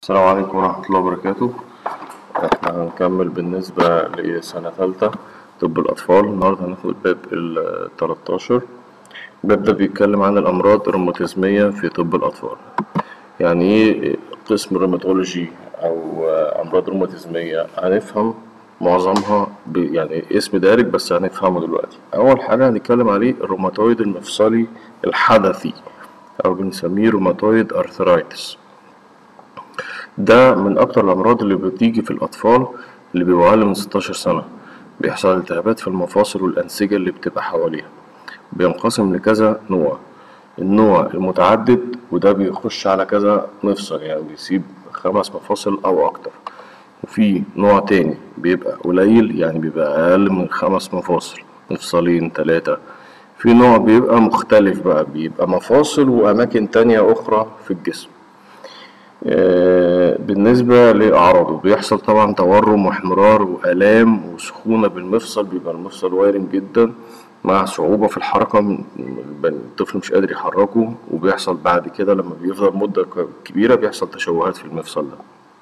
السلام عليكم ورحمة الله وبركاته احنا هنكمل بالنسبة لسنة تالتة طب الأطفال النهاردة هناخد الباب التلاتاشر الباب ده بيتكلم عن الأمراض الروماتيزمية في طب الأطفال يعني إيه قسم الروماتولوجي أو أمراض روماتيزمية هنفهم معظمها ب... يعني اسم دارج بس هنفهمه دلوقتي أول حاجة هنتكلم عليه الروماتويد المفصلي الحدثي أو بنسميه روماتويد أرثرايتس ده من أكتر الأمراض اللي بتيجي في الأطفال اللي بيبقوا أقل من 16 سنة بيحصل التهابات في المفاصل والأنسجة اللي بتبقى حواليها بينقسم لكذا نوع النوع المتعدد وده بيخش على كذا مفصل يعني بيسيب خمس مفاصل أو أكتر وفي نوع تاني بيبقى قليل يعني بيبقى أقل من خمس مفاصل مفصلين تلاتة في نوع بيبقى مختلف بقى بيبقى مفاصل وأماكن تانية أخرى في الجسم بالنسبة لأعراضه بيحصل طبعا تورم واحمرار وآلام وسخونة بالمفصل بيبقى المفصل وارم جدا مع صعوبة في الحركة الطفل مش قادر يحركه وبيحصل بعد كده لما بيفضل مدة كبيرة بيحصل تشوهات في المفصل ده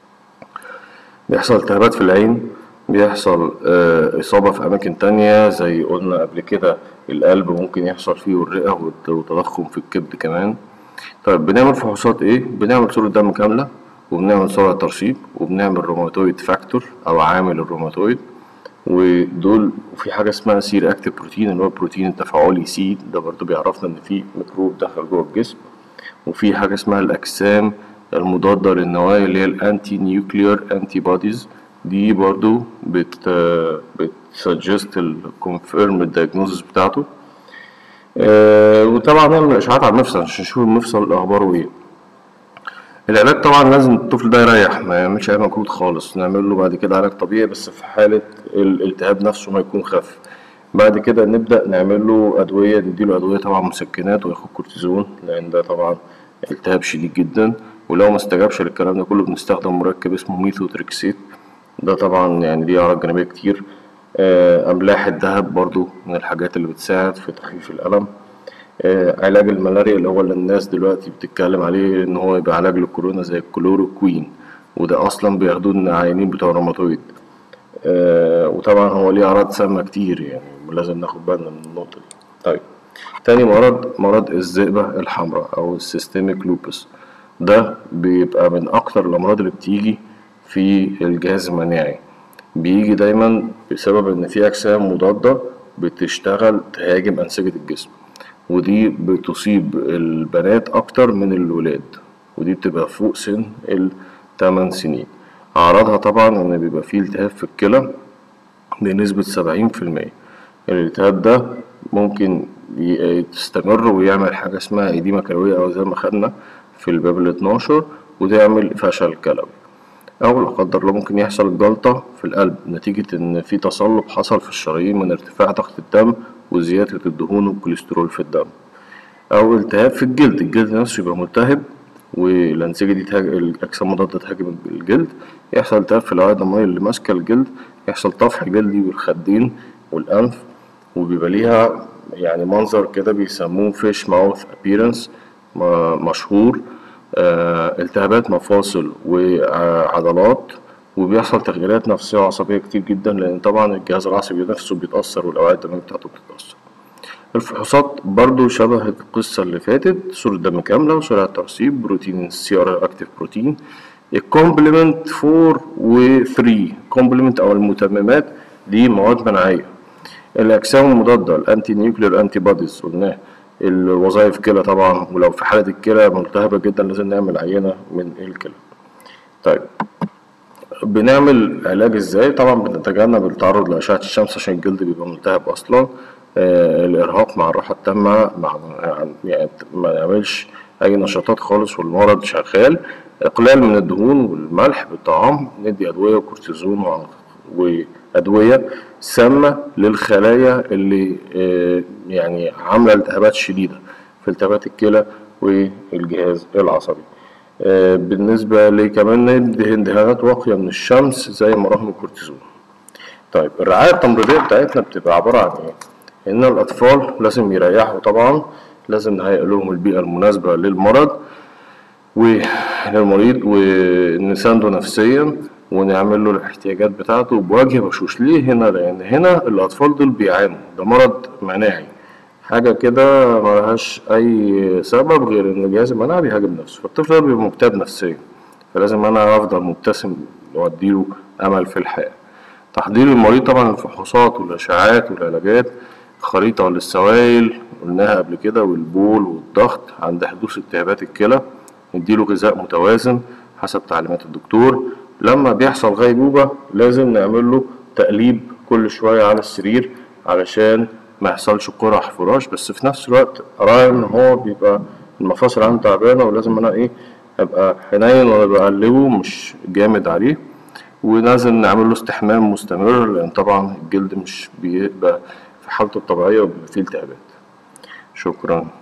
بيحصل التهابات في العين بيحصل إصابة في أماكن تانية زي قلنا قبل كده القلب ممكن يحصل فيه الرئة وتضخم في الكبد كمان طيب بنعمل فحوصات ايه؟ بنعمل صورة دم كاملة وبنعمل صورة ترسيب وبنعمل روماتويد فاكتور أو عامل الروماتويد ودول وفي حاجة اسمها سير أكتيف بروتين اللي هو البروتين التفاعلي سي ده برضه بيعرفنا إن في ميكروب دخل جوه الجسم وفي حاجة اسمها الأجسام المضادة للنوايا اللي هي الأنتي نيوكليير أنتي بوديز دي برضه بت بتسجست الكونفيرم الدايجنوزس بتاعته آه وطبعا نعمل اشعاعات على المفصل عشان نشوف المفصل اخباره ايه العلاج طبعا لازم الطفل ده يريح ما يعملش اي مجهود خالص نعمل له بعد كده علاج طبيعي بس في حاله الالتهاب نفسه ما يكون خف بعد كده نبدا نعمل له ادويه نديله ادويه طبعا مسكنات وياخد كورتيزون لان ده طبعا التهاب شديد جدا ولو ما استجابش للكلام ده كله بنستخدم مركب اسمه ميثوتريكسيت ده طبعا يعني ليه اعراض جانبيه كتير أملاح الذهب برضو من الحاجات اللي بتساعد في تخفيف الألم علاج الملاريا اللي هو اللي الناس دلوقتي بتتكلم عليه إن هو يبقى علاج للكورونا زي الكلوروكوين وده أصلا بياخدوه العيانين بتوع الروماتويد وطبعا هو ليه أعراض سامة كتير يعني لازم ناخد بالنا من النقطة دي طيب تاني مرض مرض الذئبة الحمراء أو السيستميك لوبس ده بيبقى من أكتر الأمراض اللي بتيجي في الجهاز المناعي بيجي دايما بسبب ان في اجسام مضادة بتشتغل تهاجم انسجة الجسم ودي بتصيب البنات اكتر من الولاد ودي بتبقى فوق سن التمن سنين اعراضها طبعا ان بيبقى فيه التهاب في الكلى بنسبة سبعين في المية الالتهاب ده ممكن يستمر ويعمل حاجة اسمها إديمة كلوية أو زي ما خدنا في الباب الاتناشر وتعمل فشل كلوي أو لا قدر الله ممكن يحصل جلطة في القلب نتيجة إن في تصلب حصل في الشرايين من ارتفاع ضغط الدم وزيادة الدهون والكوليسترول في الدم أو التهاب في الجلد الجلد نفسه يبقى ملتهب والأنسجة دي تهاجم الأجسام المضادة تهاجم الجلد يحصل التهاب في الأوعية الدموية اللي ماسكة الجلد يحصل طفح جلدي بالخدين والأنف وبيبقى ليها يعني منظر كده بيسموه فيش ماوث أبيرنس مشهور آه التهابات مفاصل وعضلات وبيحصل تغييرات نفسية وعصبية كتير جدا لأن طبعا الجهاز العصبي نفسه بيتأثر والأوعية الدموية بتاعته بتتأثر الفحوصات برضو شبه القصة اللي فاتت صورة دم كاملة وسرعة ترسيب بروتين سي ار اكتيف بروتين الكومبلمنت 4 و 3 كومبلمنت أو المتممات دي مواد مناعية الأجسام المضادة الأنتي نيوكلير أنتي بوديز قلناه الوظائف كلى طبعا ولو في حالة الكلى ملتهبة جدا لازم نعمل عينة من الكلى طيب بنعمل علاج ازاي طبعا بنتجنب التعرض لأشعة الشمس عشان الجلد بيبقى ملتهب أصلا آه الإرهاق مع الراحة التامة مع يعني ما نعملش أي نشاطات خالص والمرض شغال إقلال من الدهون والملح بالطعام ندي أدوية وكورتيزون وأدوية سامة للخلايا اللي آه يعني عاملة التهابات شديدة في التهابات الكلى والجهاز العصبي آه بالنسبة لكمان ندي اندهاكات واقية من الشمس زي مراهم الكورتيزون طيب الرعاية التمريضية بتاعتنا بتبقى عبارة عن ايه؟ إن الأطفال لازم يريحوا طبعا لازم نهيئ لهم البيئة المناسبة للمرض وللمريض ونسانده نفسيا ونعمل له الاحتياجات بتاعته بوجه بشوش ليه هنا لأن هنا الأطفال دول بيعانوا ده مرض مناعي حاجة كده ملهاش أي سبب غير إن الجهاز المناعي بيهاجم نفسه فالطفل ده بيبقى مكتئب نفسيا فلازم أنا أفضل مبتسم وأديله أمل في الحياة تحضير المريض طبعا الفحوصات والأشعاعات والعلاجات خريطة للسوائل قلناها قبل كده والبول والضغط عند حدوث التهابات الكلى نديله غذاء متوازن حسب تعليمات الدكتور لما بيحصل غيبوبة لازم نعمل له تقليب كل شوية على السرير علشان ما يحصلش قرح فراش بس في نفس الوقت أراعي إن هو بيبقى المفاصل عنده تعبانة ولازم أنا إيه أبقى حنين وأنا بقلبه مش جامد عليه ولازم نعمل له استحمام مستمر لأن طبعا الجلد مش بيبقى في حالته الطبيعية وبيبقى فيه التهابات شكرا